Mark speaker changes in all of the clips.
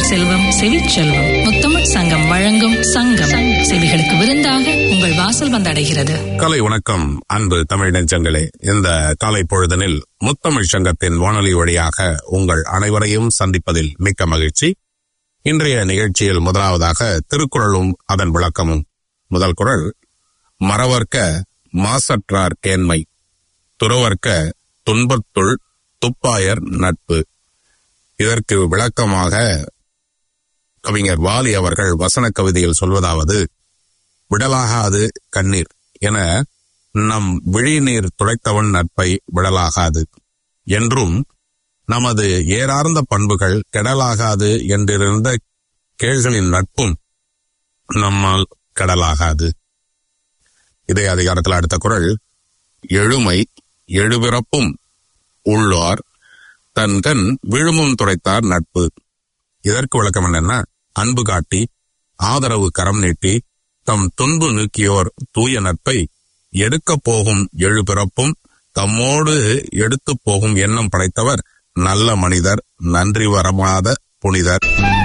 Speaker 1: செல்வம் செவிச்செல்வம் முத்தமிழ் சங்கம் வழங்கும் சங்கம் செவிகளுக்கு விருந்தாக உங்கள் வாசல் வந்தடைகிறது
Speaker 2: கலை வணக்கம் அன்பு தமிழ் நெஞ்சங்களே இந்த காலை பொழுதனில் முத்தமிழ் சங்கத்தின் வானொலி வழியாக உங்கள் அனைவரையும் சந்திப்பதில் மிக்க மகிழ்ச்சி இன்றைய நிகழ்ச்சியில் முதலாவதாக திருக்குறளும் அதன் விளக்கமும் முதல் குறள் மறவர்க்க மாசற்றார் கேண்மை துறவர்க்க துன்பத்துள் துப்பாயர் நட்பு இதற்கு விளக்கமாக கவிஞர் வாலி அவர்கள் வசன கவிதையில் சொல்வதாவது விடலாகாது கண்ணீர் என நம் விழிநீர் துடைத்தவன் நட்பை விடலாகாது என்றும் நமது ஏறார்ந்த பண்புகள் கெடலாகாது என்றிருந்த கேள்களின் நட்பும் நம்மால் கடலாகாது இதே அதிகாரத்தில் அடுத்த குரல் எழுமை எழுபிறப்பும் உள்ளார் தன் கண் விழுமும் துடைத்தார் நட்பு இதற்கு விளக்கம் என்னன்னா அன்பு காட்டி ஆதரவு கரம் நீட்டி தம் துன்பு நீக்கியோர் தூய நட்பை எடுக்கப் போகும் எழுபிறப்பும் தம்மோடு எடுத்து போகும் எண்ணம் படைத்தவர் நல்ல மனிதர் நன்றி வரமாத புனிதர்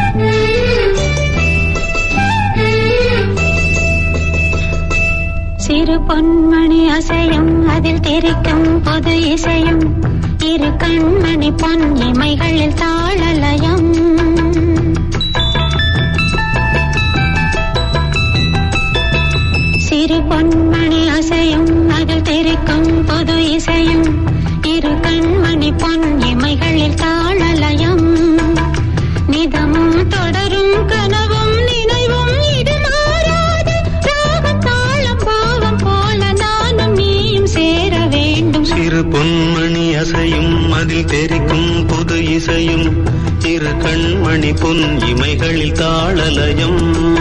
Speaker 3: சிறு பொன்மணி அசையும் அதில் தெரிக்கும் பொது இசையும் இரு கண்மணி பொன் இமைகளில் தாளலயம் சிறு பொன்மணி அசையும் அதில் தெரிக்கும் பொது இசையும் இரு கண்மணி பொன் இமைகளில் தாளலயம் நிதமும் தொடரும் கனவும் நினைவும் இது மாறாது ராகம் தாளம் பாவம் போல நானும் நீயும் சேர வேண்டும்
Speaker 4: சிறு பொன்மணி அசையும் அதில் தெரிக்கும் புது இசையும் இரு கண்மணி பொன் இமைகளில் தாளலயம்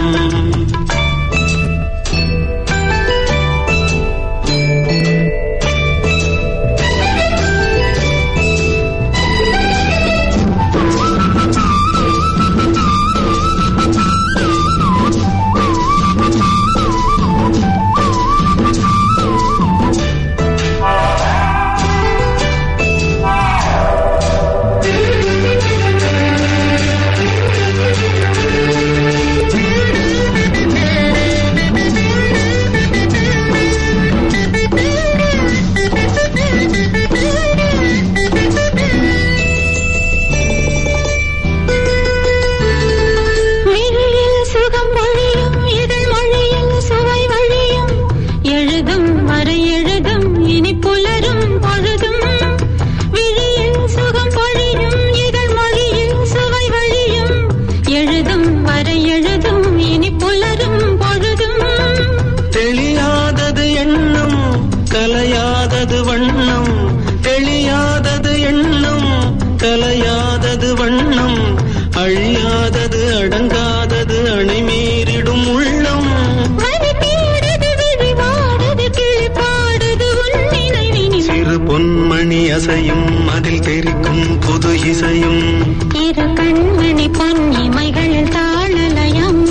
Speaker 3: விழியில் சுகம் பொழியும் இதழ் மொழியில் சுவை வழியும் எழுதும் வரை எழுதும் இனி புலரும் பொழுதும் விழியில் சுகம் பொழியும் இதழ் மொழியில் சுவை வழியும் எழுதும் வரை எழுதும் இனி புலரும் பொழுதும்
Speaker 4: தெளியாதது எண்ணம் கலையாதது வண்ணம் தெளியாதது எண்ணம் கலையாதது வண்ணம் அழியாதது அடங்காதது அணைமீறிடும் உள்ளம்
Speaker 3: மணி தேடுது விழி வாடுது கிளி பாடுது உன் நினைவினி
Speaker 4: சிறு பொன்மணி அசையும் அதில் தெரிக்கும் புது இசையும்
Speaker 3: இரு கண்மணி பொன் இமைகளில் தாளலயம்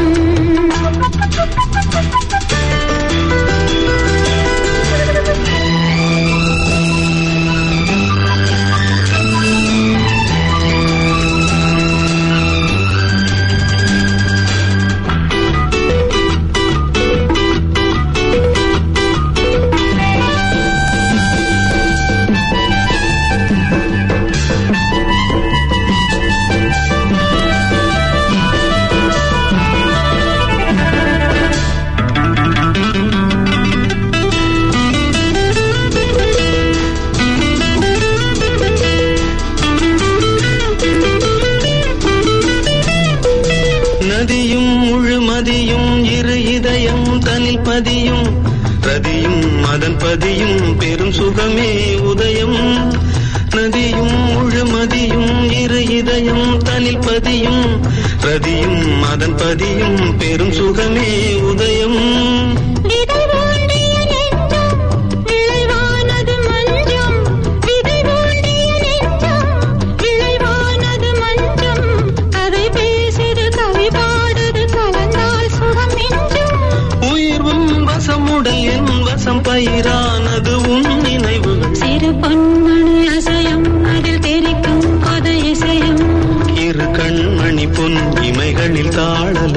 Speaker 4: நதியும் முழுமதியும் இரு இதயம் தனில் பதியும் ரதியும் அதன் பதியும் பெரும் சுகமே உதயம் நதியும் முழுமதியும் இரு இதயம் தனில் பதியும் ரதியும் அதன் பதியும் பெரும் சுகமே உதயம்
Speaker 3: விதை ஊண்டிய நெஞ்சம் விளைவானது மஞ்சம் விதை ஊண்டிய நெஞ்சம் விளைவானது மஞ்சம் கதை பேசிது கவி பாடுது கலந்தால் சுகம் மிஞ்சும்
Speaker 4: உயிர்வும் வசமுடல் என் வசம் பயிரானது உன் நினைவுகள்
Speaker 3: சிறு பொன்மணி அசையும் அதில் தெரிக்கும் பொது இசையும்
Speaker 4: இரு கண்மணி பொன்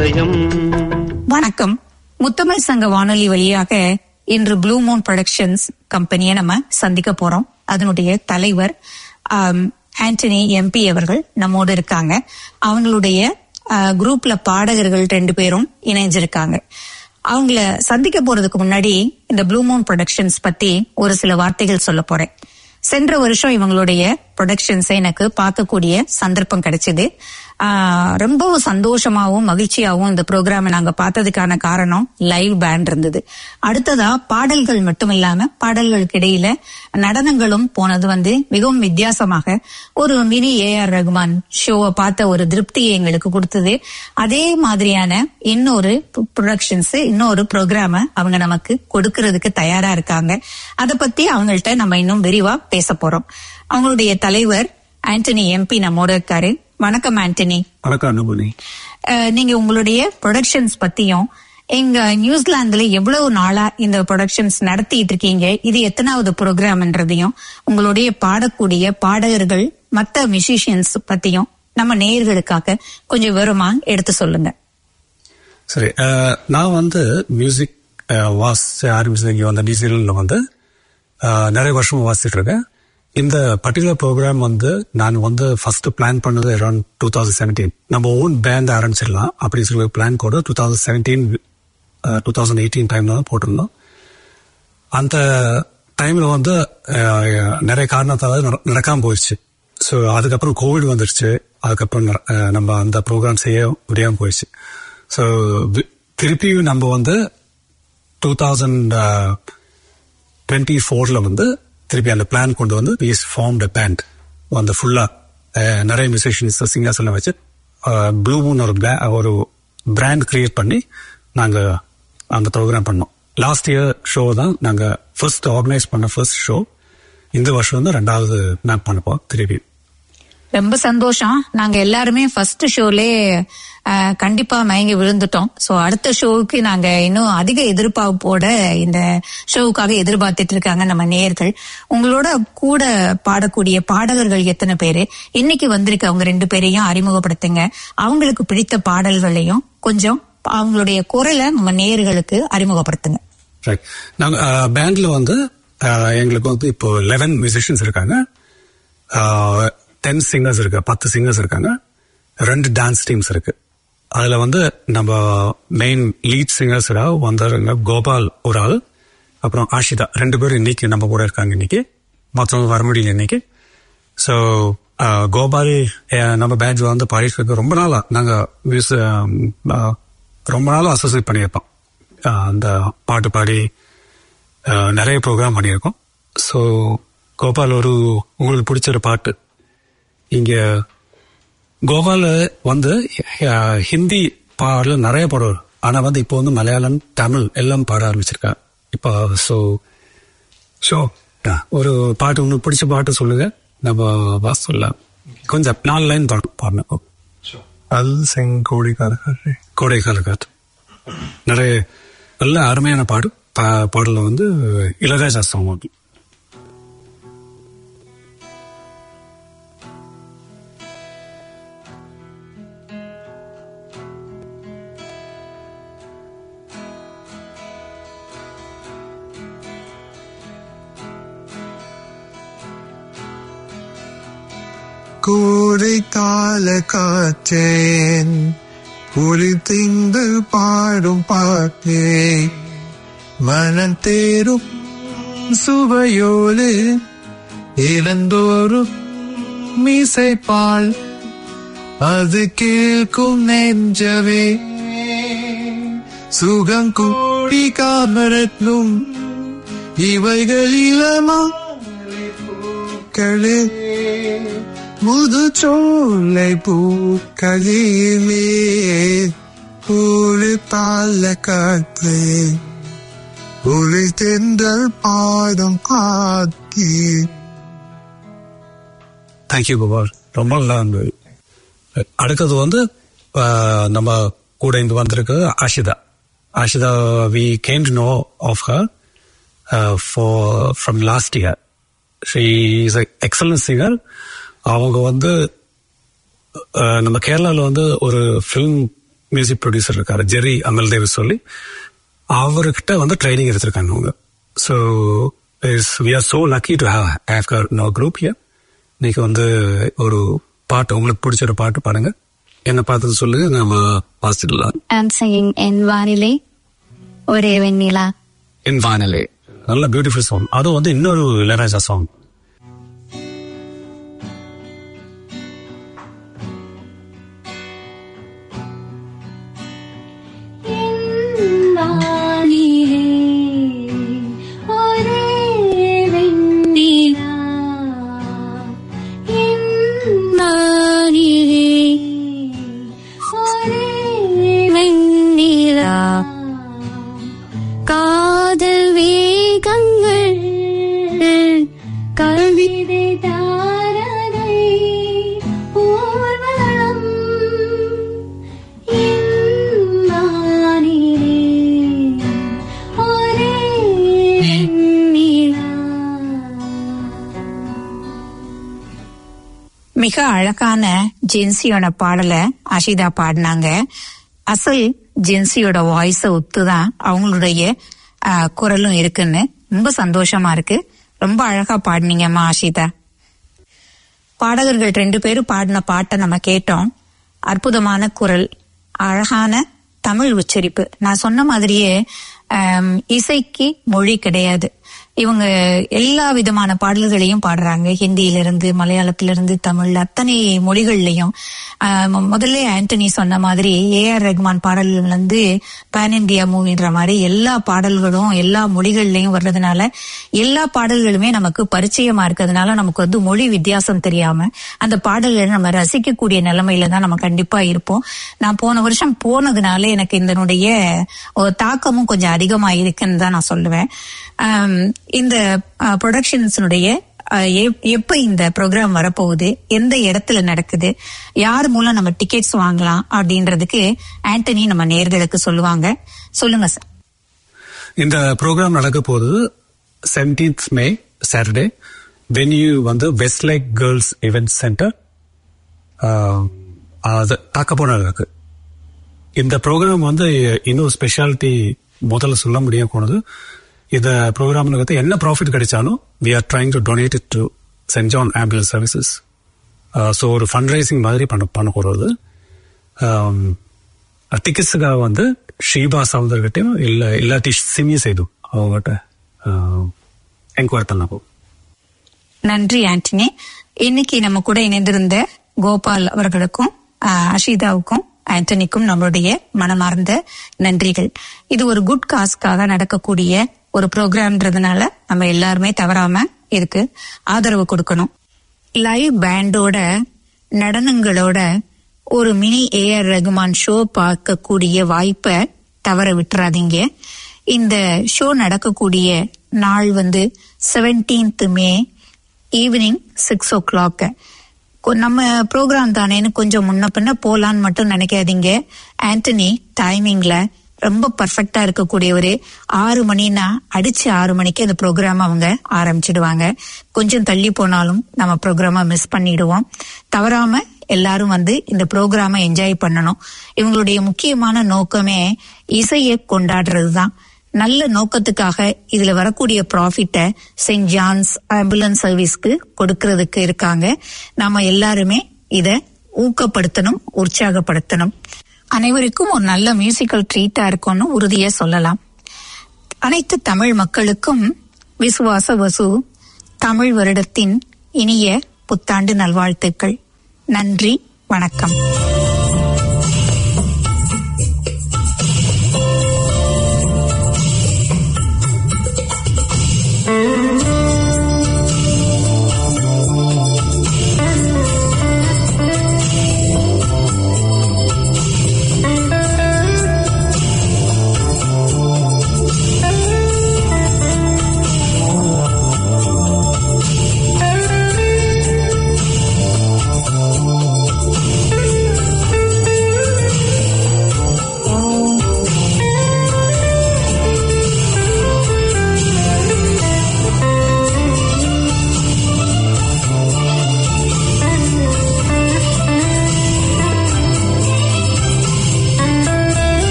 Speaker 4: அதிசயம்
Speaker 5: வணக்கம் முத்தமிழ் சங்க வானொலி வழியாக இன்று ப்ளூ மூன் ப்ரொடக்ஷன்ஸ் கம்பெனியை நம்ம சந்திக்க போறோம் அதனுடைய தலைவர் ஆம், ஆண்டனி எம்பி அவர்கள் நம்மோடு இருக்காங்க அவங்களுடைய ஆ, குரூப்ல பாடகர்கள் ரெண்டு பேரும் இணைஞ்சிருக்காங்க அவங்கள சந்திக்க போறதுக்கு முன்னாடி இந்த ப்ளூ மூன் ப்ரொடக்ஷன்ஸ் பத்தி ஒரு சில வார்த்தைகள் சொல்ல போறேன் சென்ற வருஷம் இவங்களுடைய ப்ரொடக்ஷன்ஸை எனக்கு பார்க்கக்கூடிய சந்தர்ப்பம் கிடைச்சது ஆஹ் ரொம்பவும் சந்தோஷமாவும் மகிழ்ச்சியாவும் இந்த ப்ரோக்ராமை நாங்க பார்த்ததுக்கான காரணம் லைவ் பேண்ட் இருந்தது அடுத்ததா பாடல்கள் மட்டும் இல்லாம பாடல்களுக்கு இடையில நடனங்களும் போனது வந்து மிகவும் வித்தியாசமாக ஒரு மினி ஏஆர் ரகுமான் ஷோவை பார்த்த ஒரு திருப்தியை எங்களுக்கு கொடுத்தது அதே மாதிரியான இன்னொரு ப்ரொடக்ஷன்ஸ் இன்னொரு ப்ரோக்ராம அவங்க நமக்கு கொடுக்கறதுக்கு தயாரா இருக்காங்க அத பத்தி அவங்கள்ட்ட நம்ம இன்னும் விரிவா பேச போறோம் அவங்களுடைய தலைவர் ஆண்டனி எம்பி நம்மோட இருக்காரு வணக்கம் ஆண்டனி
Speaker 6: வணக்கம் அனுபவி
Speaker 5: அஹ், நீங்க உங்களுடைய ப்ரொடக்ஷன்ஸ் பத்தியும் எங்க நியூசிலாந்துல எவ்வளவு நாளா இந்த ப்ரொடக்ஷன்ஸ் நடத்திட்டு இருக்கீங்க இது எத்தனாவது ப்ரோக்ராம்ன்றதையும் உங்களுடைய பாடக்கூடிய பாடகர்கள் மத்த மியூசிஷியன்ஸ் பத்தியும் நம்ம நேயர்களுக்காக கொஞ்சம் விவரமா எடுத்து சொல்லுங்க
Speaker 6: சரி அஹ், நான் வந்து மியூசிக் வாசிச்சு ஆரம்பிச்சது இங்கே வந்து நியூசிலாண்டில் வந்து அஹ், நிறைய வருஷமா வாசிச்சுட்டு இருக்கேன் இந்த பர்டிகுலர் ப்ரோக்ராம் வந்து நான் வந்து ஃபர்ஸ்ட் பிளான் பண்ணது அரௌண்ட் டூ தௌசண்ட் செவன்டீன் நம்ம ஓன் பேண்ட் ஆரம்பிச்சிடலாம் அப்படின்னு சொல்லி பிளான் கூட two thousand seventeen two thousand eighteen டைம்ல தான் போட்டிருந்தோம் அந்த டைம்ல வந்து அஹ், நிறைய காரணத்தால நட- நடக்காம போயிடுச்சு ஸோ அதுக்கப்புறம் கோவிட் வந்துருச்சு அதுக்கப்புறம் ந- அஹ், நம்ம அந்த ப்ரோக்ராம் செய்ய முடியாம போயிடுச்சு ஸோ திருப்பியும் நம்ம வந்து டூ தௌசண்ட் டுவெண்ட்டி ஃபோரில் வந்து திருப்பி அந்த பிளான் கொண்டு வந்து இஸ் ஃபார்ம் த பேண்ட் அந்த ஃபுல்லாக நிறைய மியூசிஷியன்ஸ் சிங்கர்ஸ் எல்லாம் வச்சு ப்ளூ மூன் ஒரு bla- ஒரு பிராண்ட் கிரியேட் பண்ணி நாங்கள் அந்த ப்ரோக்ராம் பண்ணோம் லாஸ்ட் இயர் ஷோ தான் நாங்கள் ஃபர்ஸ்ட் ஆர்கனைஸ் பண்ண ஃபர்ஸ்ட் ஷோ இந்த வருஷம் வந்து ரெண்டாவது மேப் பண்ணப்போம் திருப்பி
Speaker 5: ரொம்ப சந்தோஷம் நாங்க எல்லாருமே ஃபர்ஸ்ட் ஷோலே கண்டிப்பா மயங்கி விழுந்துட்டோம் சோ அடுத்த ஷோவுக்கு நாங்க இன்னும் அதிக எதிர்பார்ப்போட இந்த ஷோவுக்காக எதிர்பார்த்துட்டு இருக்காங்க நம்ம நேயர்கள் உங்களோட கூட பாடக்கூடிய பாடகர்கள் எத்தனை பேரு இன்னைக்கு வந்திருக்க அவங்க ரெண்டு பேரையும் அறிமுகப்படுத்துங்க அவங்களுக்கு பிடித்த பாடல்களையும் கொஞ்சம் அவங்களுடைய குரலை நம்ம நேயர்களுக்கு அறிமுகப்படுத்துங்க
Speaker 6: ரைட் நாங்கள் பேண்டில் வந்து அஹ், எங்களுக்கு வந்து இப்போ லெவன் மியூசிஷியன்ஸ் இருக்காங்க டென் சிங்கர்ஸ் இருக்கு பத்து சிங்கர்ஸ் இருக்காங்க ரெண்டு டான்ஸ் டீம்ஸ் இருக்கு அதுல வந்து நம்ம மெயின் லீட் சிங்கர்ஸ் வந்தாருங்க கோபால் ஒரு ஆள் அப்புறம் ஆஷிதா ரெண்டு பேரும் இன்னைக்கு நம்ம கூட இருக்காங்க இன்னைக்கு மற்றவங்க வர முடியல இன்னைக்கு ஸோ கோபால் அஹ், நம்ம பேட்ச் வந்து பாடிட்டு இருக்க ரொம்ப நாளா நாங்க mus- அஹ், ரொம்ப நாளா அசோசியேட் பண்ணியிருப்போம் அஹ், அந்த பாட்டு பாடி அஹ், நிறைய ப்ரோக்ராம் பண்ணியிருக்கோம் ஸோ கோபால் ஒரு உங்களுக்கு பிடிச்ச ஒரு பாட்டு இங்க கோபால வந்து அஹ், ஹிந்தி பாடல நிறைய பாடுவார் ஆனா வந்து இப்போ வந்து மலையாளம் தமிழ் எல்லாம் பாட ஆரம்பிச்சிருக்கா இப்போ ஸோ ஸோ ஒரு பாட்டு உங்களுக்கு பிடிச்ச பாட்டு சொல்லுங்க நம்ம வாஸ் சொல்லலாம் கொஞ்சம் நாலு லைன் பாடணும்
Speaker 7: அல் செங்கோடி கரகரே
Speaker 6: கோடைக்கால காத்து நிறைய நல்ல அருமையான பாடு பா- பாடல வந்து இளையராஜா சாங் வந்து
Speaker 7: கூடை கால காற்றேன் குளித்திந்து பாடும் பாட்டே மனம் தேரும் சுவையோடு இறந்தோறும் மீசைப்பால் அது கேட்கும் நெஞ்சவே சுகம் கூடி காமரட்னும் இவைகளிலமா பூக்களே முது சோலை பூக்களிலே குளி பால காற்றே குளி தென்றல் பாதம் காத்தி
Speaker 6: தேங்க்யூ குமார் ரொம்ப நல்லா இருந்தது அடுத்தது வந்து ஆஹ், நம்ம கூட இருந்து வந்திருக்கு Ashitha Ashitha we came to know of her for from last year she is excellent singer அவங்க வந்து ஆஹ், நம்ம கேரளாவில் வந்து ஒரு ஃபிலிம் மியூசிக் ப்ரொடியூசர் இருக்காரு ஜெரி அமல் தேவ் சொல்லி அவர்கிட்ட வந்து ட்ரைனிங் எடுத்திருக்காங்க அவங்க so is we are so lucky to have have no group here இன்னைக்கு வந்து ஒரு பாட்டு உங்களுக்கு பிடிச்ச ஒரு பாட்டு பாடுங்க என்ன பார்த்தது சொல்லுங்க நம்ம வாசிடலாம்
Speaker 8: I'm singing in Vanile ஒரே வெண்ணிலா
Speaker 6: இன் வானலே நல்ல பியூட்டிஃபுல் சாங் அதுவும் வந்து இன்னொரு இளையராஜா சாங்
Speaker 8: வானிலே ஒரே வெண்ணிலா என் வானிலே ஒரே வெண்ணிலா காதல் வேகங்கள் கவிதை தாரதை ஊர்வலம் இம்மானிலே ஒரே வெண்ணிலா
Speaker 5: மிக அழகான ஜென்சியோட பாடல அஷிதா பாடினாங்க அசல் ஜென்சியோட வாய்ஸ ஒத்துதான் அவங்களுடைய ஆ, குரலும் இருக்குன்னு ரொம்ப சந்தோஷமா இருக்கு ரொம்ப அழகா பாடினீங்கம்மா ஆஷிதா பாடகர்கள் ரெண்டு பேரும் பாடின பாட்டை நம்ம கேட்டோம் அற்புதமான குரல் அழகான தமிழ் உச்சரிப்பு நான் சொன்ன மாதிரியே ஆம், இசைக்கு மொழி கிடையாது இவங்க எல்லா விதமான பாடல்களையும் பாடுறாங்க ஹிந்தியிலிருந்து மலையாளத்திலிருந்து தமிழ் அத்தனை மொழிகள்லையும் ஆம், முதல்ல ஆண்டனி சொன்ன மாதிரி ஏஆர் ரஹ்மான் பாடல்கள் வந்து பேன் இந்தியா மூவின்ற மாதிரி எல்லா பாடல்களும் எல்லா மொழிகள்லயும் வர்றதுனால எல்லா பாடல்களுமே நமக்கு பரிச்சயமா இருக்கிறதுனால நமக்கு வந்து மொழி வித்தியாசம் தெரியாம அந்த பாடல்களை நம்ம ரசிக்கக்கூடிய நிலைமையில தான் நம்ம கண்டிப்பா இருப்போம் நான் போன வருஷம் போனதுனால எனக்கு இதனுடைய ஒரு தாக்கமும் கொஞ்சம் அதிகமா இருக்குன்னு தான் நான் சொல்லுவேன் ஆம், இந்த ப்ரொடக்ஷன்ஸினுடைய எப்ப இந்த ப்ரோக்ராம் வரப்போகுது எந்த இடத்துல நடக்குது யார் மூலம் நம்ம டிக்கெட்ஸ் வாங்கலாம் அப்படின்றதுக்கு ஆண்டனி நம்ம நேர்களுக்கு சொல்லுவாங்க சொல்லுங்க சார்
Speaker 6: இந்த ப்ரோக்ராம் நடக்க போகுது செவன்டீன்த் மே சாட்டர்டே வென்யூ வந்து West Lake Girls Event Centre அது தாக்கப்போன இருக்கு இந்த ப்ரோக்ராம் வந்து இன்னும் ஸ்பெஷாலிட்டி முதல்ல சொல்ல முடியும் போனது இந்த ப்ரோக்ராம்ல வந்து என்ன ப்ராஃபிட் கிடைச்சாலும் we are trying to donate it to Saint John Ambulance Services so ஒரு ஃபண்ட் ரைசிங் மாதிரி பண்ண பண்ண போகிறது டிக்கெட்ஸுக்காக வந்து ஷீபா சவுந்தர்கிட்டையும் இல்லை இல்லாட்டி சிமி செய்து அவங்ககிட்ட என்கொயர் பண்ண போகும்
Speaker 5: நன்றி ஆண்டனி இன்னைக்கு நம்ம கூட இணைந்திருந்த கோபால் அவர்களுக்கும் ஆஹ், அஷிதாவுக்கும் ஆண்டனிக்கும் நம்மளுடைய மனமார்ந்த நன்றிகள் இது ஒரு குட் காஸ்க்காக நடக்கக்கூடிய ஒரு ப்ரோக்ராம்ன்றதுனால நம்ம எல்லாருமே தவறாம இதுக்கு ஆதரவு கொடுக்கணும் லைவ் பேண்டோட நடனங்களோட ஒரு மினி ஏஆர் ரகுமான் ஷோ பார்க்கக்கூடிய வாய்ப்பை தவற விட்டுறாதீங்க இந்த ஷோ நடக்கக்கூடிய நாள் வந்து 17th May evening six o'clock நம்ம ப்ரோக்ராம் தானேன்னு கொஞ்சம் முன்ன பின்ன போலான்னு மட்டும் நினைக்காதீங்க ஆண்டனி டைமிங்ல ரொம்ப பர்ஃபெக்டா இருக்கக்கூடியவரு ஆறு மணினா அடிச்சு ஆறு மணிக்கு அந்த ப்ரோக்ராம் அவங்க ஆரம்பிச்சிடுவாங்க கொஞ்சம் தள்ளி போனாலும் நம்ம ப்ரோக்ராம மிஸ் பண்ணிடுவோம் தவறாம எல்லாரும் வந்து இந்த ப்ரோக்ராம என்ஜாய் பண்ணணும் இவங்களுடைய முக்கியமான நோக்கமே இசையை கொண்டாடுறது தான் நல்ல நோக்கத்துக்காக இதுல வரக்கூடிய ப்ராஃபிட்டை செயின்ட் ஜான்ஸ் ஆம்புலன்ஸ் சர்வீஸ்க்கு கொடுக்கறதுக்கு இருக்காங்க நாம எல்லாருமே இத ஊக்கப்படுத்தணும் உற்சாகப்படுத்தணும் அனைவருக்கும் ஒரு நல்ல மியூசிக்கல் ட்ரீட்டா இருக்கும்னு உறுதியா சொல்லலாம் அனைத்து தமிழ் மக்களுக்கும் விசுவாச வசு தமிழ் வருடத்தின் இனிய புத்தாண்டு நல்வாழ்த்துக்கள் நன்றி வணக்கம்
Speaker 3: Thank you.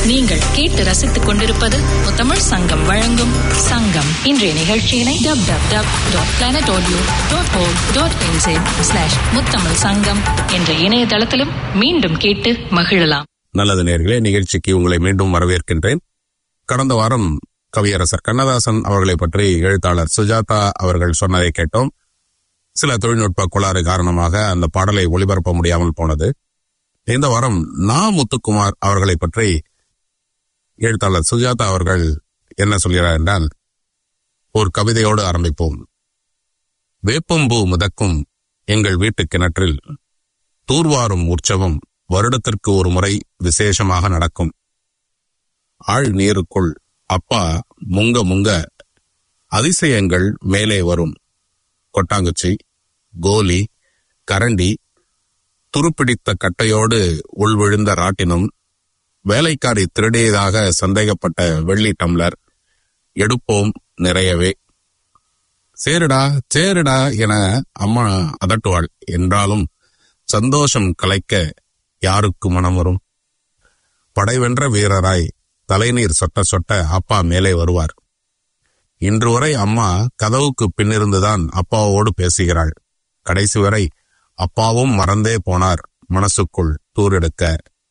Speaker 1: நீங்கள் கேட்டு ரசித்துக் கொண்டிருப்பது முத்தமிழ் சங்கம் வழங்கும் சங்கம் இன்றைய நிகழ்ச்சியினை dub dub dub dot planet audio dot O dot NJ slash Muthamizh Sangam என்ற இணையதளத்திலும் மீண்டும் கேட்டு மகிழலாம்
Speaker 2: நல்லது நேர்களே நிகழ்ச்சிக்கு உங்களை மீண்டும் வரவேற்கின்றேன் கடந்த வாரம் கவியரசர் கண்ணதாசன் அவர்களை பற்றி எழுத்தாளர் சுஜாதா அவர்கள் சொன்னதை கேட்டோம் சில தொழில்நுட்ப கோளாறு காரணமாக அந்த பாடலை ஒளிபரப்ப முடியாமல் போனது இந்த வாரம் நா முத்துக்குமார் அவர்களை பற்றி எழுத்தாளர் சுஜாதா அவர்கள் என்ன சொல்கிறார் என்றால் ஒரு கவிதையோடு ஆரம்பிப்போம் வேப்பம்பூ முதக்கும் எங்கள் வீட்டு கிணற்றில் தூர்வாரும் உற்சவம் வருடத்திற்கு ஒரு முறை விசேஷமாக நடக்கும் ஆழ் நீருக்குள் அப்பா முங்க முங்க அதிசயங்கள் மேலே வரும் கொட்டாங்குச்சி கோலி கரண்டி துருப்பிடித்த கட்டையோடு உள்விழுந்த ராட்டினம் வேலைக்காரி திருடியதாக சந்தேகப்பட்ட வெள்ளி டம்ளர் எடுப்போம் நிறையவே சேருடா சேருடா என அம்மா அதட்டுவாள் என்றாலும் சந்தோஷம் கலைக்க யாருக்கு மனம் வரும் படைவென்ற வீரராய் தலைநீர் சொட்ட சொட்ட அப்பா மேலே வருவார் இன்று வரை அம்மா கதவுக்கு பின்னிருந்துதான் அப்பாவோடு பேசுகிறாள் கடைசி வரை அப்பாவும் மறந்தே போனார் மனசுக்குள் தூரெடுக்க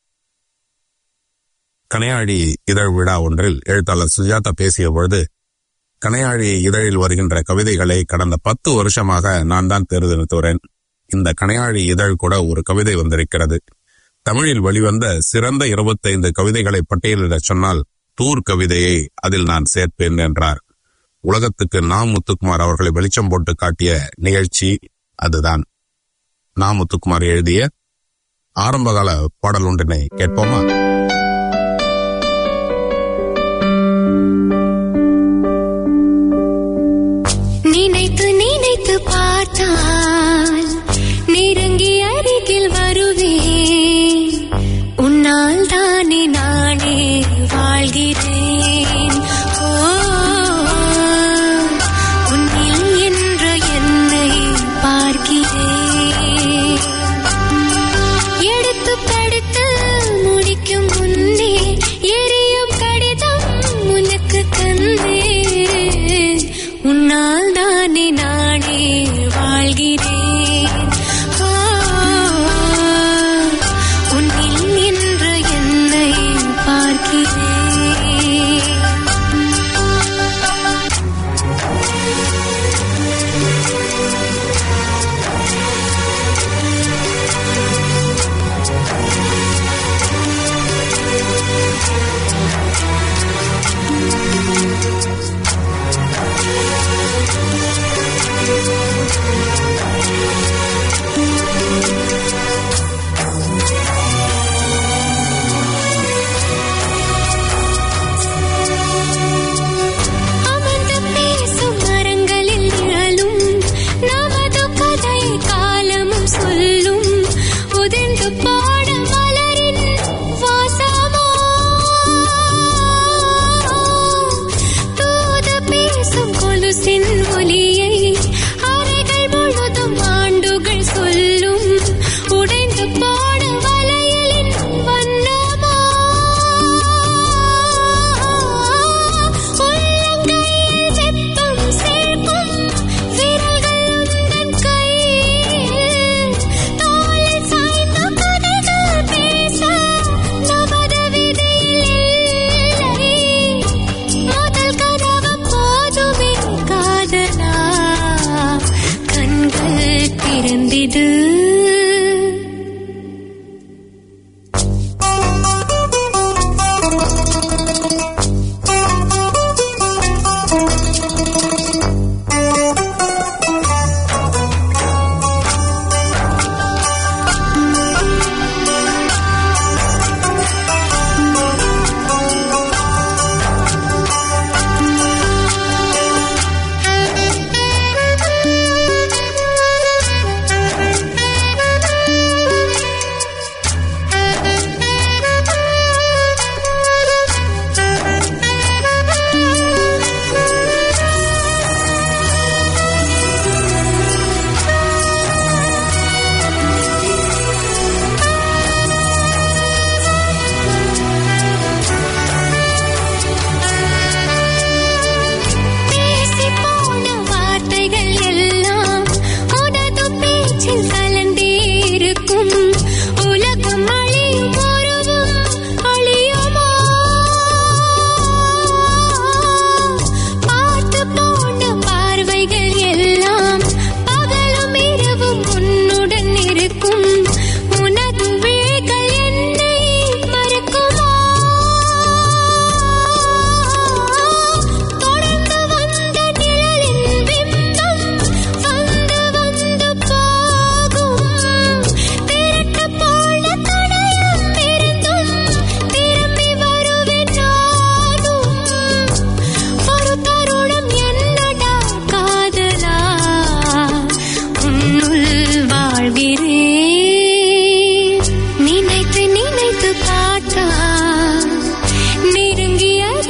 Speaker 2: கனையாழி இதழ் விழா ஒன்றில் எழுத்தாளர் சுஜாதா பேசிய பொழுது கனையாழி இதழில் வருகின்ற கவிதைகளை கடந்த பத்து வருஷமாக நான் தான் தேர்ந்தெடுத்துகிறேன் இந்த கனையாழி இதழ் கூட ஒரு கவிதை வந்திருக்கிறது தமிழில் வெளிவந்த சிறந்த இருபத்தைந்து கவிதைகளை பட்டியலிடச் சொன்னால் தூர் கவிதையை அதில் நான் சேர்ப்பேன் என்றார் உலகத்துக்கு நா முத்துக்குமார் அவர்களை வெளிச்சம் போட்டு காட்டிய நிகழ்ச்சி அதுதான் நா முத்துக்குமார் எழுதிய ஆரம்பகால பாடல் ஒன்றினை கேட்போமா
Speaker 3: நினைத்து நினைத்து பார்த்தால் நெருங்கி அருகில் வருவேன் உன்னால் தானே நானே வாழ்கிறேன் ஓ, உன்னில் என்று என்னை பார்க்கிறேன் எடுத்து படுத்து முடிக்கும்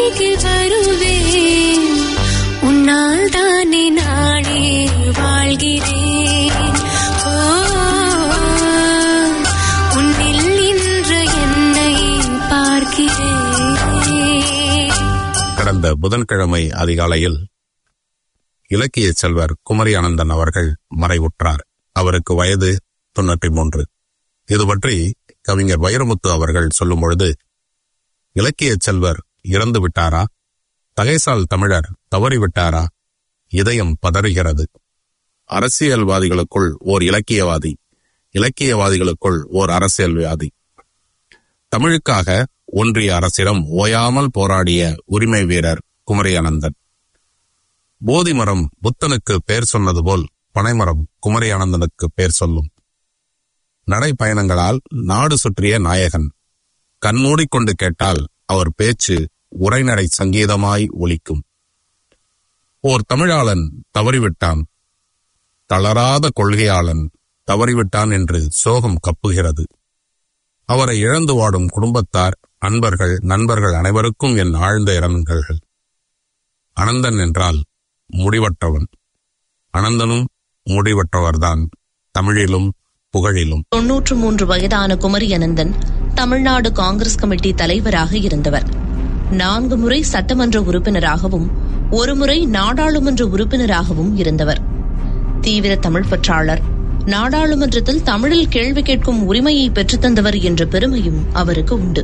Speaker 3: அருகில் வருவேன் உன்னால் தானே நானே வாழ்கிறேன் ஓ, உன்னில் இன்று என்னை பார்க்கிறேன்
Speaker 2: கடந்த புதன்கிழமை அதிகாலையில் இலக்கிய செல்வர் குமரி அனந்தன் அவர்கள் மறைவுற்றார் அவருக்கு வயது தொன்னூற்றி மூன்று இது பற்றி கவிஞர் வைரமுத்து அவர்கள் சொல்லும் பொழுது இலக்கிய செல்வர் இறந்து விட்டாரா தகைசால் தமிழர் தவறிவிட்டாரா இதயம் பதறுகிறது அரசியல்வாதிகளுக்குள் ஓர் இலக்கியவாதி இலக்கியவாதிகளுக்குள் ஓர் அரசியல்வாதி தமிழுக்காக ஒன்றிய அரசிடம் ஓயாமல் போராடிய உரிமை வீரர் குமரி அனந்தன் போதி மரம் புத்தனுக்கு பேர் சொன்னது போல் பனைமரம் குமரி அனந்தனுக்கு பேர் சொல்லும் நடைப்பயணங்களால் நாடு சுற்றிய நாயகன் கண்மூடிக்கொண்டு கேட்டால் அவர் பேச்சு உரைநடை சங்கீதமாய் ஒலிக்கும் ஓர் தமிழாளன் தவறிவிட்டான் தளராத கொள்கையாளன் தவறிவிட்டான் என்று சோகம் கப்புகிறது அவரை இழந்து வாடும் குடும்பத்தார் அன்பர்கள் நண்பர்கள் அனைவருக்கும் என் ஆழ்ந்த இரங்கல்கள் அனந்தன் என்றால் முடிவற்றவன் அனந்தனும் முடிவற்றவர்தான் தமிழிலும் புகழிலும்
Speaker 9: தொன்னூற்று மூன்று வயதான குமரி அனந்தன் தமிழ்நாடு காங்கிரஸ் கமிட்டி தலைவராக இருந்தவர் நான்கு முறை சட்டமன்ற உறுப்பினராகவும் ஒருமுறை நாடாளுமன்ற உறுப்பினராகவும் இருந்தவர் தீவிர தமிழ் பற்றாளர் நாடாளுமன்றத்தில் தமிழில் கேள்வி கேட்கும் உரிமையை பெற்றுத்தந்தவர் என்ற பெருமையும் அவருக்கு உண்டு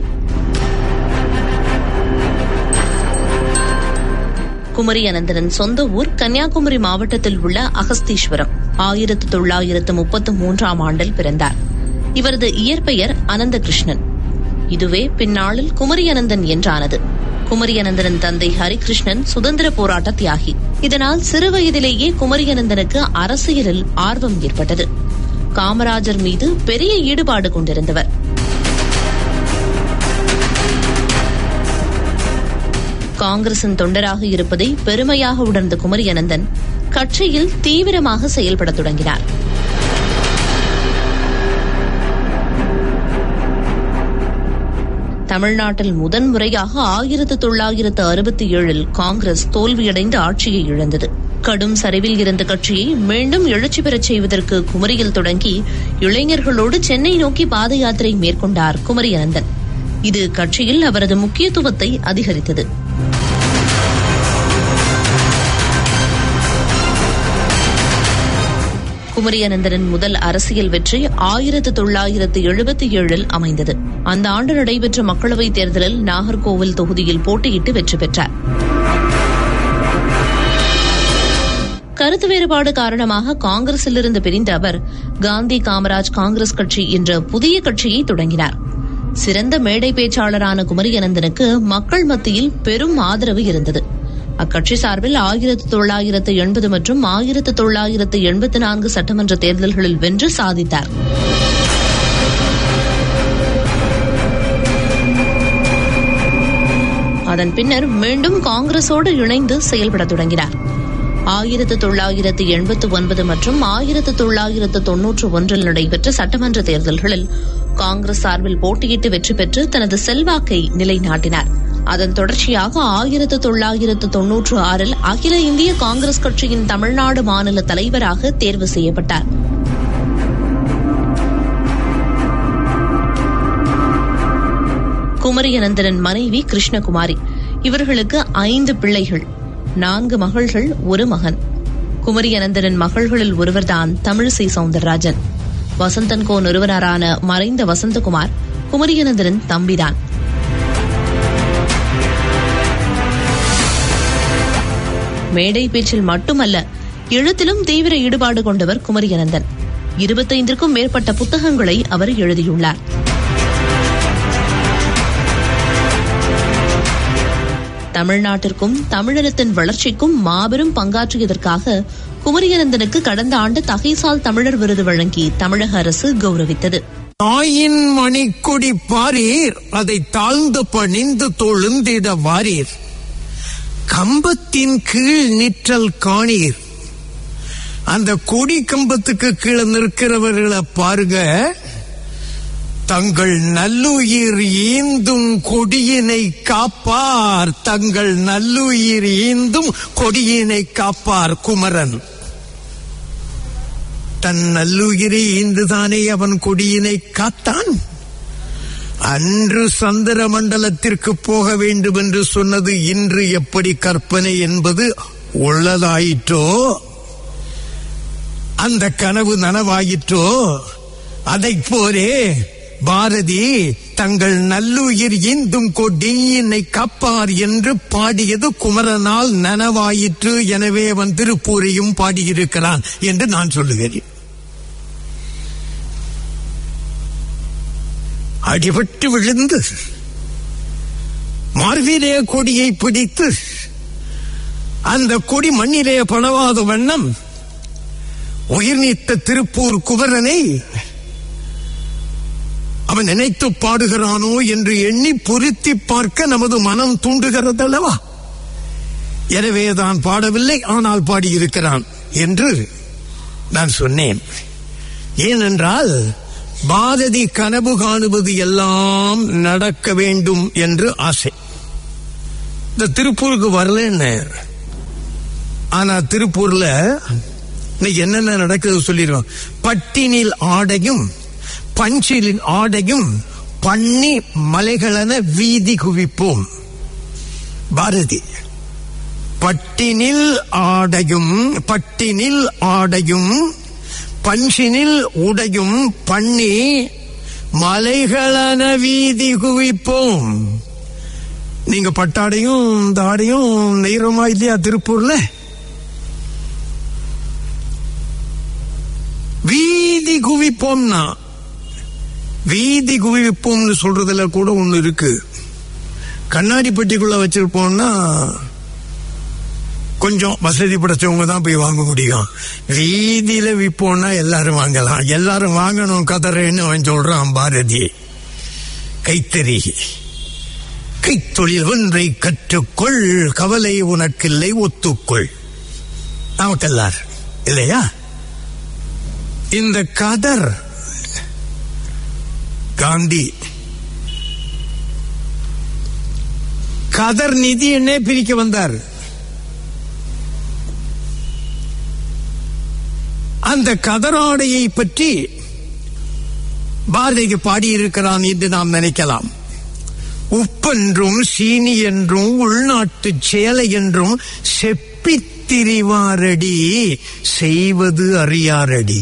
Speaker 9: குமரி அனந்தனின் சொந்த ஊர் கன்னியாகுமரி மாவட்டத்தில் உள்ள அகஸ்தீஸ்வரம் ஆயிரத்து தொள்ளாயிரத்து முப்பத்து மூன்றாம் ஆண்டில் பிறந்தார் இவரது இயற்பெயர் அனந்தகிருஷ்ணன் இதுவே பின்னாளில் குமரி அனந்தன் என்றானது குமரி அனந்தனின் தந்தை ஹரிகிருஷ்ணன் சுதந்திர போராட்ட தியாகி இதனால் சிறு வயதிலேயே குமரி அனந்தனுக்கு அரசியலில் ஆர்வம் ஏற்பட்டது காமராஜர் மீது பெரிய ஈடுபாடு கொண்டிருந்தவர் காங்கிரசின் தொண்டராக இருப்பதை பெருமையாக உணர்ந்த குமரி அனந்தன் கட்சியில் தீவிரமாக செயல்படத் தொடங்கினார் தமிழ்நாட்டில் முதன்முறையாக ஆயிரத்து தொள்ளாயிரத்து அறுபத்தி ஏழில் காங்கிரஸ் தோல்வியடைந்து ஆட்சியை இழந்தது கடும் சரிவில் இருந்த கட்சியை மீண்டும் எழுச்சி பெறச் செய்வதற்கு குமரியில் தொடங்கி இளைஞர்களோடு சென்னை நோக்கி பாத யாத்திரை மேற்கொண்டார் குமரி அனந்தன் இது கட்சியில் அவரது முக்கியத்துவத்தை அதிகரித்தது குமரி அனந்தனின் முதல் அரசியல் வெற்றி ஆயிரத்து தொள்ளாயிரத்து எழுபத்தி ஏழில் அமைந்தது அந்த ஆண்டு நடைபெற்ற மக்களவைத் தேர்தலில் நாகர்கோவில் தொகுதியில் போட்டியிட்டு வெற்றி பெற்றார் கருத்து வேறுபாடு காரணமாக காங்கிரசிலிருந்து பிரிந்த அவர் காந்தி காமராஜ் காங்கிரஸ் கட்சி என்ற புதிய கட்சியை தொடங்கினார் சிறந்த மேடை பேச்சாளரான குமரி அனந்தனுக்கு மக்கள் மத்தியில் பெரும் ஆதரவு இருந்தது அக்கட்சி சார்பில் ஆயிரத்து தொள்ளாயிரத்து எண்பது மற்றும் ஆயிரத்து தொள்ளாயிரத்து எண்பத்தி நான்கு சட்டமன்ற தேர்தல்களில் வென்று சாதித்தார் அதன் பின்னர் மீண்டும் காங்கிரசோடு இணைந்து செயல்பட தொடங்கினார் ஆயிரத்து தொள்ளாயிரத்து எண்பத்து ஒன்பது மற்றும் ஆயிரத்து தொள்ளாயிரத்து தொன்னூற்று ஒன்றில் நடைபெற்ற சட்டமன்ற தேர்தல்களில் காங்கிரஸ் சார்பில் போட்டியிட்டு வெற்றி பெற்று தனது செல்வாக்கை நிலைநாட்டினார் அதன் தொடர்ச்சியாக ஆயிரத்து தொள்ளாயிரத்து தொன்னூற்று ஆறில் அகில இந்திய காங்கிரஸ் கட்சியின் தமிழ்நாடு மாநில தலைவராக தேர்வு செய்யப்பட்டார் குமரி அனந்தனின் மனைவி கிருஷ்ணகுமாரி இவர்களுக்கு ஐந்து பிள்ளைகள் நான்கு மகள்கள் ஒரு மகன் குமரி அனந்தனின் மகள்களில் ஒருவர்தான் தமிழிசை சவுந்தரராஜன் வசந்தன் கோ நிறுவனரான மறைந்த வசந்தகுமார் குமரி அனந்தனின் தம்பிதான் மேடை பேச்சில் மட்டுமல்ல எழுத்திலும் தீவிர ஈடுபாடு கொண்டவர் குமரி அனந்தன் இருபத்தைந்திற்கும் மேற்பட்ட புத்தகங்களை அவர் எழுதியுள்ளார் தமிழ்நாட்டிற்கும் தமிழினத்தின் வளர்ச்சிக்கும் மாபெரும் பங்காற்றியதற்காக குமரியனந்தனுக்கு கடந்த ஆண்டு தகைசால் தமிழர் விருது வழங்கி தமிழக அரசு கௌரவித்தது
Speaker 10: தாயின் மணிக்குடி பாரீர் அதை தாழ்ந்து பணிந்து தொழுந்திட வாரீர் கம்பத்தின் கீழ் நிற்றல் காணீர் அந்த கொடி கம்பத்துக்கு கீழே நிற்கிறவர்களை பாருங்க தங்கள் நல்லுயிர் ஈந்தும் கொடியினை காப்பார் தங்கள் நல்லுயிர் ஈந்தும் கொடியினை காப்பார் குமரன் தன் நல்லுயிரை ஈந்துதானே அவன் கொடியினை காத்தான் அன்று சந்திர மண்டலத்திற்கு போக வேண்டும் என்று சொன்னது இன்று எப்படி கற்பனை என்பது உள்ளதாயிற்றோ அந்த கனவு நனவாயிற்றோ அதைப் போலே பாரதி தங்கள் நல்லுயிர் இந்தும் கொடியினை காப்பார் என்று பாடியது குமரனால் நனவாயிற்று எனவே அவன் திருப்பூரையும் பாடியிருக்கிறான் என்று நான் சொல்லுகிறேன் அடிபட்டு விழுந்து மார்பிலே கொடியை பிடித்து அந்த கொடி மண்ணிலே பணவாத வண்ணம் உயிர் நீத்த திருப்பூர் குமரனை அவன் நினைத்து பாடுகிறானோ என்று எண்ணி பொருத்தி பார்க்க நமது மனம் தூண்டுகிறதல்லவா எனவே தான் பாடவில்லை ஆனால் பாடியிருக்கிறான் என்று நான் சொன்னேன் ஏனென்றால் பாரதி கனவு காணுவது எல்லாம் நடக்க வேண்டும் என்று ஆசை இந்த திருப்பூருக்கு வரலன்னு ஆனா திருப்பூர்ல இன்னைக்கு என்னென்ன நடக்குது சொல்லிடுவோம் பட்டினில் ஆடையும் பஞ்சிலின் ஆடையும் பண்ணி மலைகளென வீதி குவிப்போம் பாரதி பட்டினில் ஆடையும் பட்டினில் ஆடையும் பஞ்சினில் உடையும் பண்ணி மலைகளென வீதி குவிப்போம் நீங்க பட்டாடையும் இந்த ஆடையும் நெய்றோமா இல்லையா திருப்பூர்ல வீதி குவிப்போம்னா வீதி குவிப்போம்னு சொல்றதுல கூட ஒண்ணு இருக்கு கண்ணாடி பெட்டிக்குள்ள வச்சிருப்போம்னா கொஞ்சம் வசதி படைச்சவங்க தான் போய் வாங்க முடியும் வீதியில விற்போம்னா எல்லாரும் வாங்கலாம் எல்லாரும் வாங்கணும் கதறேன்னு அவன் சொல்றான் பாரதி கைத்தறி கைத்தொழில் ஒன்றை கற்றுக்கொள் கவலை உனக்கில்லை ஒத்துக்கொள் நமக்கெல்லார் இல்லையா இந்த கதர் காந்தி கதர் நிதி என்ன பிரிக்க வந்தார் அந்த கதராடையை பற்றி பாரதிக்கு பாடியிருக்கிறான் என்று நாம் நினைக்கலாம் உப்பென்றும் சீனி என்றும் உள்நாட்டு சேலை என்றும் செப்பித் திரிவாரடி செய்வது அறியாரடி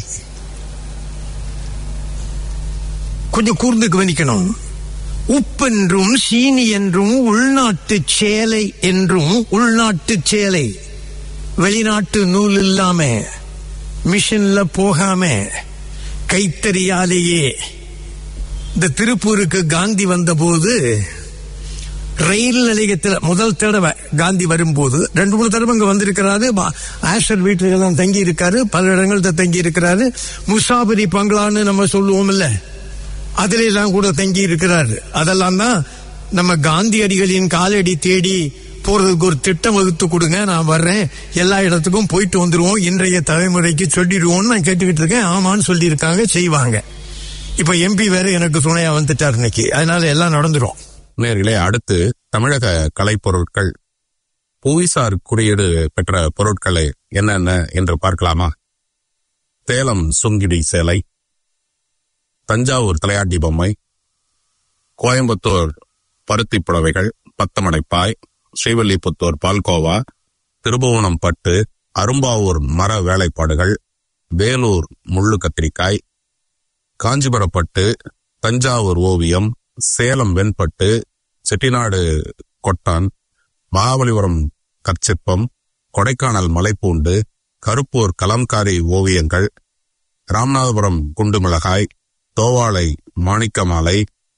Speaker 10: கொஞ்சம் கூர்ந்து கவனிக்கணும் உப்பென்றும் சீனி என்றும் உள்நாட்டு சேலை என்றும் உள்நாட்டு சேலை வெளிநாட்டு நூல் இல்லாம மிஷின்ல போகாம கைத்தறியாலேயே இந்த திருப்பூருக்கு காந்தி வந்தபோது ரயில் நிலையத்தில் முதல் தடவை காந்தி வரும்போது ரெண்டு மூணு தடவை இங்க வந்திருக்கிறாரு பா- ஆஷர் வீட்டுல எல்லாம் தங்கி இருக்காரு பல இடங்கள்ல தங்கி இருக்கிறாரு முசாபரி பங்களான்னு நம்ம சொல்லுவோம் இல்ல அதுல எல்லாம் கூட தங்கி இருக்கிறாரு அதெல்லாம் தான் நம்ம காந்தியடிகளின் காலடி தேடி போறதுக்கு ஒரு திட்டம் வகுத்து கொடுங்க நான் வர்றேன் எல்லா இடத்துக்கும் போயிட்டு வந்துருவோம் இன்றைய தலைமுறைக்கு சொல்லிடுவோம்னு நான் கேட்டுக்கிட்டு இருக்கேன் ஆமான்னு சொல்லியிருக்காங்க செய்வாங்க இப்ப எம்பி வேற எனக்கு துணையா வந்துட்டார் இன்னைக்கு அதனால எல்லாம் நடந்துரும்
Speaker 2: நேர்களே அடுத்து தமிழக கலைப்பொருட்கள் புவிசார் குறியீடு பெற்ற பொருட்களை என்னென்ன என்று பார்க்கலாமா சேலம் சுங்கிடி சேலை தஞ்சாவூர் தலையாட்டி பொம்மை கோயம்புத்தூர் பருத்தி புடவைகள் பத்தமடைப்பாய் ஸ்ரீவல்லிபுத்தூர் பால்கோவா திருபுவனம் பட்டு அரும்பாவூர் மர வேலைப்பாடுகள் வேலூர் முள்ளு கத்திரிக்காய் காஞ்சிபுரம் பட்டு தஞ்சாவூர் ஓவியம் சேலம் வெண்பட்டு செட்டிநாடு கொட்டான் மகாபலிபுரம் கற்சிற்பம் கொடைக்கானல் மலைப்பூண்டு கருப்பூர் கலம்காரி ஓவியங்கள் ராமநாதபுரம் குண்டு மிளகாய் தோவாளை மாணிக்க மாலை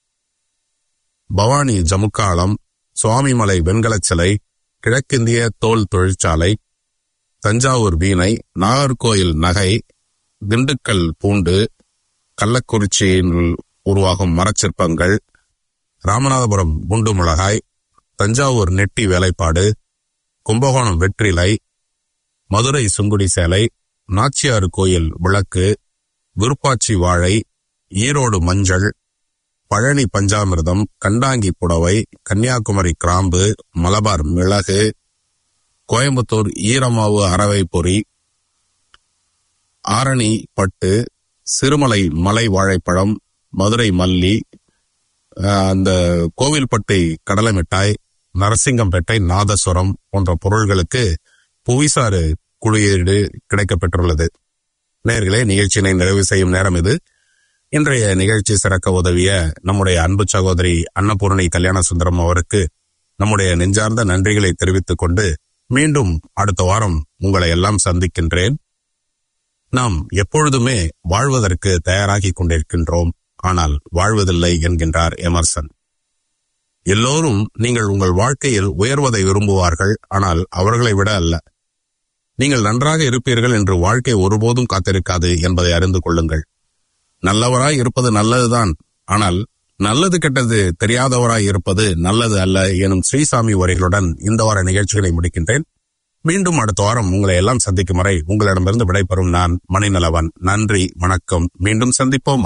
Speaker 2: பவானி ஜமுக்காலம் சுவாமிமலை வெண்கலச் சிலை கிழக்கிந்திய தோல் தொழிற்சாலை தஞ்சாவூர் வீணை நாகர்கோயில் நகை திண்டுக்கல் பூண்டு கள்ளக்குறிச்சியில் உருவாகும் மரச்சிற்பங்கள் ராமநாதபுரம் குண்டு மிளகாய் தஞ்சாவூர் நெட்டி வேலைப்பாடு கும்பகோணம் வெற்றிலை மதுரை சுங்குடி சேலை நாச்சியாறு கோயில் விளக்கு விருப்பாச்சி வாழை ஈரோடு மஞ்சள் பழனி பஞ்சாமிர்தம் கண்டாங்கி புடவை கன்னியாகுமரி கிராம்பு மலபார் மிளகு கோயம்புத்தூர் ஈரமாவு அரவை பொறி ஆரணி பட்டு சிறுமலை மலை வாழைப்பழம் மதுரை மல்லி அஹ், அந்த கோவில்பட்டி கடலை மிட்டாய் நரசிங்கம்பேட்டை நாதஸ்வரம் போன்ற பொருள்களுக்கு புவிசாறு குடியீடு கிடைக்கப்பெற்றுள்ளது நேர்களே நிகழ்ச்சியினை நிறைவு செய்யும் நேரம் இது இன்றைய நிகழ்ச்சி சிறக்க உதவிய நம்முடைய அன்பு சகோதரி அன்னபூரணி கல்யாண சுந்தரம் அவருக்கு நம்முடைய நெஞ்சார்ந்த நன்றிகளை தெரிவித்துக் கொண்டு மீண்டும் அடுத்த வாரம் உங்களை எல்லாம் சந்திக்கின்றேன் நாம் எப்பொழுதுமே வாழ்வதற்கு தயாராகி கொண்டிருக்கின்றோம் ஆனால் வாழ்வதில்லை என்கின்றார் எமர்சன் எல்லோரும் நீங்கள் உங்கள் வாழ்க்கையில் உயர்வதை விரும்புவார்கள் ஆனால் அவர்களை விட அல்ல நீங்கள் நன்றாக இருப்பீர்கள் என்று வாழ்க்கை ஒருபோதும் காத்திருக்காது என்பதை அறிந்து கொள்ளுங்கள் நல்லவராய் இருப்பது நல்லதுதான் ஆனால் நல்லது கெட்டது தெரியாதவராய் இருப்பது நல்லது அல்ல எனும் ஸ்ரீசாமி வரிகளுடன் இந்த வார நிகழ்ச்சிகளை முடிக்கின்றேன் மீண்டும் அடுத்த வாரம் உங்களை எல்லாம் சந்திக்கும் வரை உங்களிடமிருந்து விடைபெறும் நான் மணிநலவன் நன்றி வணக்கம் மீண்டும் சந்திப்போமா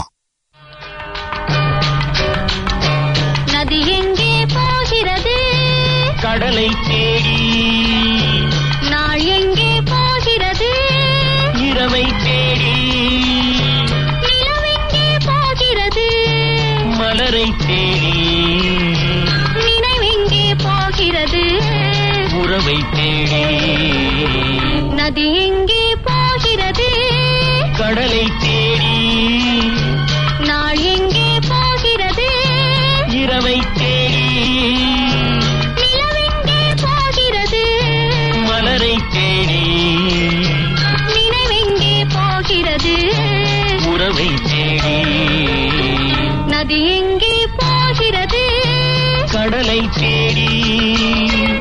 Speaker 3: நதி எங்கே போகிறது
Speaker 11: கடலை தேடி
Speaker 3: நாள் எங்கே போகிறது
Speaker 11: இரவை தேடி
Speaker 3: நிலவெங்கே போகிறது
Speaker 11: மலரை தேடி
Speaker 3: நினைவெங்கே போகிறது
Speaker 11: உறவை தேடி
Speaker 3: நதி எங்கே போகிறது
Speaker 11: கடலை தேடி
Speaker 3: நாள் எங்கே போகிறது
Speaker 11: இரவை தேடி
Speaker 3: நிலவெங்கே போகிறது
Speaker 11: மலரை தேடி
Speaker 3: நினைவெங்கே போகிறது
Speaker 11: உறவை தேடி
Speaker 3: நதி எங்கே போகிறது
Speaker 11: கடலை தேடி